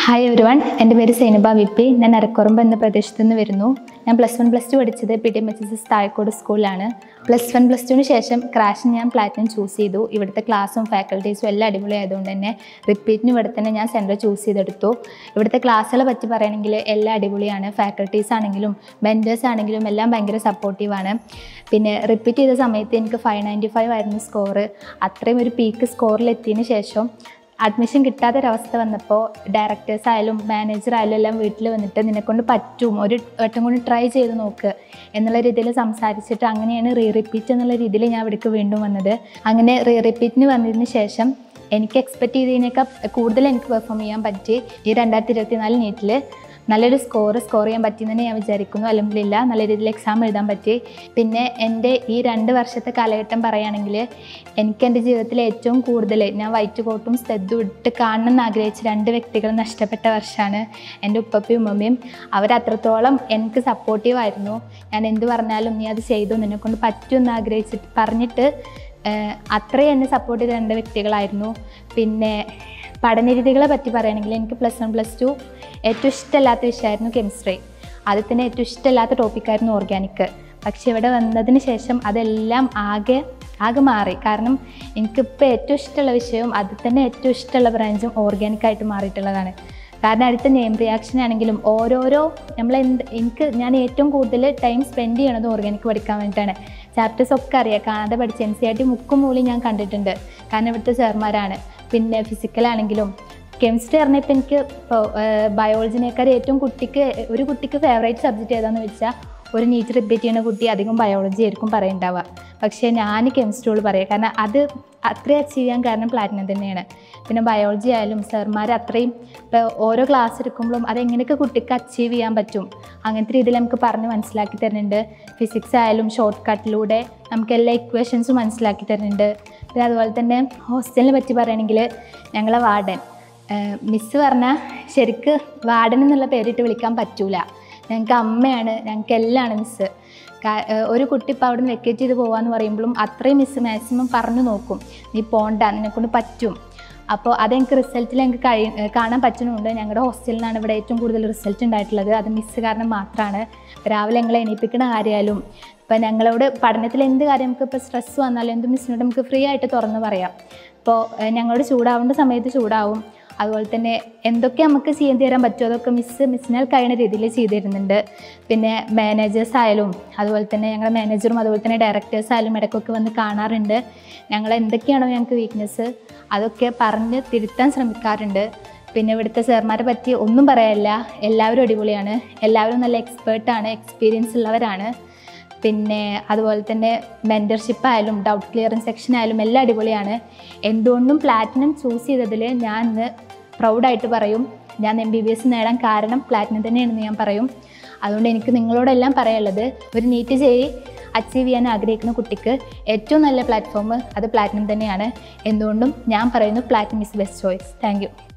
hi every one എൻ്റെ പേര് സൈനബ വിപ്പി ഞാൻ അരക്കുറമ്പ് എന്ന പ്രദേശത്ത് നിന്ന് വരുന്നു ഞാൻ പ്ലസ് വൺ പ്ലസ് ടു പഠിച്ചത് P T M H S S Thazhakode സ്കൂളിലാണ് പ്ലസ് വൺ പ്ലസ് ടുവിന് ശേഷം ക്രാഷിന് ഞാൻ പ്ലാറ്റിനം ചൂസ് ചെയ്തു ഇവിടുത്തെ ക്ലാസ്സും ഫാക്കൽറ്റീസും എല്ലാം അടിപൊളിയായതുകൊണ്ട് തന്നെ റിപ്പീറ്റിന് ഇവിടെ തന്നെ ഞാൻ സെൻറ്റർ ചൂസ് ചെയ്തെടുത്തു ഇവിടുത്തെ ക്ലാസ്സുകളെ പറ്റി പറയുകയാണെങ്കിൽ എല്ലാം അടിപൊളിയാണ് ഫാക്കൽറ്റീസ് ആണെങ്കിലും ബെൻഡേഴ്സ് ആണെങ്കിലും എല്ലാം ഭയങ്കര സപ്പോർട്ടീവാണ് പിന്നെ റിപ്പീറ്റ് ചെയ്ത സമയത്ത് എനിക്ക് ഫൈവ് നയൻറ്റി ഫൈവ് ആയിരുന്നു സ്കോറ് അത്രയും ഒരു പീക്ക് സ്കോറിൽ എത്തിയതിന് ശേഷം അഡ്മിഷൻ കിട്ടാത്തൊരവസ്ഥ വന്നപ്പോൾ ഡയറക്ടേഴ്സ് ആയാലും മാനേജർ ആയാലും എല്ലാം വീട്ടിൽ വന്നിട്ട് നിന്നെക്കൊണ്ട് പറ്റും ഒരു വട്ടം കൊണ്ട് ട്രൈ ചെയ്ത് നോക്ക് എന്നുള്ള രീതിയിൽ സംസാരിച്ചിട്ട് അങ്ങനെയാണ് റീ റിപ്പീറ്റ് എന്നുള്ള രീതിയിൽ ഞാൻ ഇവിടേക്ക് വീണ്ടും വന്നത് അങ്ങനെ റീ റിപ്പീറ്റിന് വന്നതിന് ശേഷം എനിക്ക് എക്സ്പെക്റ്റ് ചെയ്തതിനേക്കാൾ കൂടുതൽ എനിക്ക് പെർഫോം ചെയ്യാൻ പറ്റി ഈ രണ്ടായിരത്തി ഇരുപത്തി നാല് നീറ്റിൽ നല്ലൊരു സ്കോർ സ്കോർ ചെയ്യാൻ പറ്റിയെന്ന് ഞാൻ വിചാരിക്കുന്നു അലഹമില്ല നല്ല രീതിയിൽ എക്സാം എഴുതാൻ പറ്റി പിന്നെ എൻ്റെ ഈ രണ്ട് വർഷത്തെ കാലഘട്ടം പറയുകയാണെങ്കിൽ എനിക്ക് എൻ്റെ ജീവിതത്തിൽ ഏറ്റവും കൂടുതൽ ഞാൻ വൈറ്റ് കോട്ടും സ്തെദ്ദും ഇട്ട് കാണണം എന്ന് ആഗ്രഹിച്ച രണ്ട് വ്യക്തികൾ നഷ്ടപ്പെട്ട വർഷമാണ് എൻ്റെ ഉപ്പപ്പയും ഉമ്മയും അവരത്രത്തോളം എനിക്ക് സപ്പോർട്ടീവായിരുന്നു ഞാൻ എന്ത് പറഞ്ഞാലും നീ അത് ചെയ്തു നിന്നെക്കൊണ്ട് പറ്റുമെന്ന് ആഗ്രഹിച്ചിട്ട് പറഞ്ഞിട്ട് ഏഹ്, അത്രയും എന്നെ സപ്പോർട്ട് ചെയ്ത രണ്ട് വ്യക്തികളായിരുന്നു പിന്നെ പഠനരീതികളെ പറ്റി പറയുകയാണെങ്കിൽ എനിക്ക് പ്ലസ് വൺ പ്ലസ് ടു ഏറ്റവും ഇഷ്ടമല്ലാത്ത വിഷയമായിരുന്നു കെമിസ്ട്രി അതിൽ തന്നെ ഏറ്റവും ഇഷ്ടമല്ലാത്ത ടോപ്പിക്കായിരുന്നു ഓർഗാനിക് പക്ഷെ ഇവിടെ വന്നതിന് ശേഷം അതെല്ലാം ആകെ ആകെ മാറി കാരണം എനിക്കിപ്പോൾ ഏറ്റവും ഇഷ്ടമുള്ള വിഷയവും അതിൽ തന്നെ ഏറ്റവും ഇഷ്ടമുള്ള ബ്രാഞ്ചും ഓർഗാനിക്കായിട്ട് മാറിയിട്ടുള്ളതാണ് കാരണം അടുത്ത നെയിം റിയാക്ഷൻ ആണെങ്കിലും ഓരോരോ നമ്മൾ എന്ത് എനിക്ക് ഞാൻ ഏറ്റവും കൂടുതൽ ടൈം സ്പെൻഡ് ചെയ്യണത് ഓർഗാനിക് പഠിക്കാൻ വേണ്ടിയിട്ടാണ് ചാപ്റ്റേഴ്സ് ഒക്കെ അറിയാം കാണാതെ പഠിച്ച എൻ സി ആർ ടി മുക്കും മൂലം ഞാൻ കണ്ടിട്ടുണ്ട് കാരണം ഇവിടുത്തെ സാർമാരാണ് പിന്നെ ഫിസിക്കലാണെങ്കിലും കെമിസ്ട്രി പറഞ്ഞപ്പോൾ എനിക്ക് ഇപ്പോൾ ബയോളജിനേക്കാൾ ഏറ്റവും കുട്ടിക്ക് ഒരു കുട്ടിക്ക് ഫേവറേറ്റ് സബ്ജക്റ്റ് ഏതാണെന്ന് വെച്ചാൽ ഒരു നീറ്റ് റിപ്പീറ്റ് ചെയ്യുന്ന കുട്ടി അധികം ബയോളജി ആയിരിക്കും പറയുണ്ടാവുക പക്ഷേ ഞാൻ കെമിസ്ട്രിയോട് പറയാം കാരണം അത് അത്രയും അച്ചീവ് ചെയ്യാൻ കാരണം പ്ലാറ്റിനം തന്നെയാണ് പിന്നെ ബയോളജി ആയാലും സാർമാർ അത്രയും ഇപ്പോൾ ഓരോ ക്ലാസ് എടുക്കുമ്പോഴും അതെങ്ങനെയൊക്കെ കുട്ടിക്ക് അച്ചീവ് ചെയ്യാൻ പറ്റും അങ്ങനത്തെ രീതിയിൽ നമുക്ക് പറഞ്ഞ് മനസ്സിലാക്കി തരുന്നുണ്ട് ഫിസിക്സ് ആയാലും ഷോർട്ട് കട്ടിലൂടെ നമുക്ക് എല്ലാ ഇക്വേഷൻസും മനസ്സിലാക്കി തരുന്നുണ്ട് പിന്നെ അതുപോലെ തന്നെ ഹോസ്റ്റലിനെ പറ്റി പറയുകയാണെങ്കിൽ ഞങ്ങളെ വാർഡൻ മിസ്സ് പറഞ്ഞാൽ ശരിക്ക് വാർഡൻ എന്നുള്ള പേരിട്ട് വിളിക്കാൻ പറ്റൂല ഞങ്ങൾക്ക് അമ്മയാണ് ഞങ്ങൾക്ക് എല്ലാമാണ് മിസ്സ് കാ- ഏഹ് ഒരു കുട്ടി ഇപ്പോൾ അവിടെ നിന്ന് വെക്കേറ്റ് ചെയ്ത് പോകാന്ന് പറയുമ്പോഴും അത്രയും മിസ്സ് മാക്സിമം പറഞ്ഞു നോക്കും നീ പോണ്ട നിന്നെക്കൊണ്ട് പറ്റും അപ്പോൾ അതെനിക്ക് റിസൾട്ടിൽ എനിക്ക് കഴി ഏഹ് കാണാൻ പറ്റുന്നുണ്ട് ഞങ്ങളുടെ ഹോസ്റ്റലിൽ നിന്നാണ് ഇവിടെ ഏറ്റവും കൂടുതൽ റിസൾട്ട് ഉണ്ടായിട്ടുള്ളത് അത് മിസ്സ് കാരണം മാത്രമാണ് രാവിലെ ഞങ്ങളെ എണീപ്പിക്കുന്ന കാര്യമായാലും ഇപ്പം ഞങ്ങളോട് പഠനത്തിൽ എന്ത് കാര്യം നമുക്ക് ഇപ്പോൾ സ്ട്രെസ് വന്നാലും എന്ത് മിസ്സിനോട് നമുക്ക് ഫ്രീ ആയിട്ട് തുറന്ന് പറയാം ഇപ്പോൾ ഏഹ് ഞങ്ങളോട് ചൂടാവേണ്ട സമയത്ത് ചൂടാവും അതുപോലെ തന്നെ എന്തൊക്കെ നമുക്ക് ചെയ്തു തരാൻ പറ്റുമോ അതൊക്കെ മിസ്സ് മിസ്സിനാൽ കഴിയുന്ന രീതിയിൽ ചെയ്തു തരുന്നുണ്ട് പിന്നെ മാനേജേഴ്സ് ആയാലും അതുപോലെ തന്നെ ഞങ്ങളുടെ മാനേജറും അതുപോലെ തന്നെ ഡയറക്ടേഴ്സ് ആയാലും ഇടയ്ക്കൊക്കെ വന്ന് കാണാറുണ്ട് ഞങ്ങൾ എന്തൊക്കെയാണോ ഞങ്ങൾക്ക് വീക്ക്നെസ് അതൊക്കെ പറഞ്ഞ് തിരുത്താൻ ശ്രമിക്കാറുണ്ട് പിന്നെ ഇവിടുത്തെ സാർമാരെ പറ്റി ഒന്നും പറയാനില്ല എല്ലാവരും അടിപൊളിയാണ് എല്ലാവരും നല്ല എക്സ്പേർട്ടാണ് എക്സ്പീരിയൻസ് ഉള്ളവരാണ് പിന്നെ അതുപോലെ തന്നെ മെൻറ്റർഷിപ്പ് ആയാലും ഡൗട്ട് ക്ലിയറിങ് സെക്ഷൻ ആയാലും എല്ലാം അടിപൊളിയാണ് എന്തുകൊണ്ടും പ്ലാറ്റിനം ചൂസ് ചെയ്തതിൽ ഞാൻ ഇന്ന് പ്രൗഡായിട്ട് പറയും ഞാൻ എം ബി ബി എസ് നേടാൻ കാരണം പ്ലാറ്റിനം തന്നെയാണെന്ന് ഞാൻ പറയും അതുകൊണ്ട് എനിക്ക് നിങ്ങളോടെല്ലാം പറയാനുള്ളത് ഒരു നീറ്റ് ചെയ്ത് അച്ചീവ് ചെയ്യാൻ ആഗ്രഹിക്കുന്ന കുട്ടിക്ക് ഏറ്റവും നല്ല പ്ലാറ്റ്ഫോം അത് പ്ലാറ്റിനം തന്നെയാണ് എന്തുകൊണ്ടും ഞാൻ പറയുന്നു platinum is best choice thank U